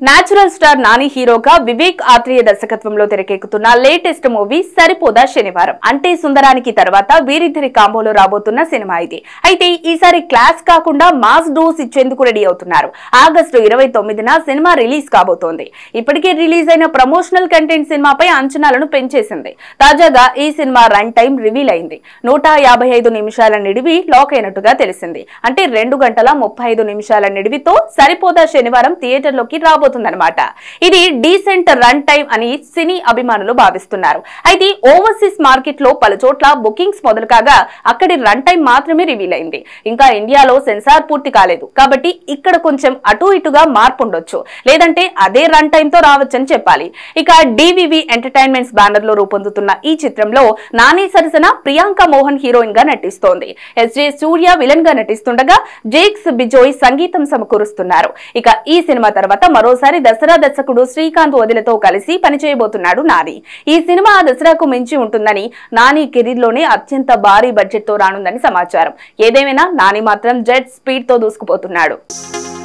natural star Nani హీరోగా వివేక్ ఆత్రేయ దర్శకత్వంలో తెరకెక్కుతున్న లేటెస్ట్ మూవీ సరిపోదా శనివారం అంటే సుందరానికి తర్వాత వీరిద్దరి కాంబోలో రాబోతున్న సినిమా ఇది అయితే ఈసారి క్లాస్ కాకుండా మాస్ డోస్ ఇచ్చేందుకు రెడీ అవుతున్నారు ఆగస్టు ఇరవై తొమ్మిదిన సినిమా రిలీజ్ కాబోతోంది ఇప్పటికే రిలీజ్ అయిన ప్రమోషనల్ కంటెంట్ సినిమాపై అంచనాలను పెంచేసింది తాజాగా ఈ సినిమా రన్ టైం రివీల్ అయింది నూట యాభై ఐదు నిమిషాల నిడివి లాక్ అయినట్టుగా తెలిసింది అంటే రెండు గంటల ముప్పై ఐదు నిమిషాల నిడివితో సరిపోదా శనివారం థియేటర్లోకి రాబోతుందన్నమాట ఇది డీసెంట్ రన్ టైం అని సినీ అభిమానులు భావిస్తున్నారు అయితే ఓవర్సీస్ మార్కెట్ లో పలు చోట్ల బుకింగ్స్ మొదలు కాగా అక్కడి రన్ టైం మాత్రమే రివీల్ అయింది ఇంకా ఇండియాలో సెన్సార్ పూర్తి కాలేదు కాబట్టి ఇక్కడ కొంచెం అటు ఇటుగా మార్పు ఉండొచ్చు లేదంటే అదే రన్ టైం తో రావచ్చని చెప్పాలి ఇక డివివి ఎంటర్టైన్మెంట్స్ బ్యానర్ లో రూపొందుతున్న ఈ చిత్రంలో నాని సరసన ప్రియాంక మోహన్ హీరోయిన్ గా నటిస్తోంది ఎస్జే సూర్య విలన్ గా నటిస్తుండగా జేక్స్ బిజోయ్ సంగీతం సమకూరుస్తున్నారు ఇక ఈ సినిమా తర్వాత మరోసారి దసరా దర్శకుడు శ్రీకాంత్ వదిలతో కలిసి పనిచేయబోతున్నాడు నాని ఈ సినిమా ఆ దసరాకు మించి ఉంటుందని నాని కెరీర్ లోనే అత్యంత భారీ బడ్జెట్ తో రానుందని సమాచారం ఏదేమైనా నాని మాత్రం జెట్ స్పీడ్ తో దూసుకుపోతున్నాడు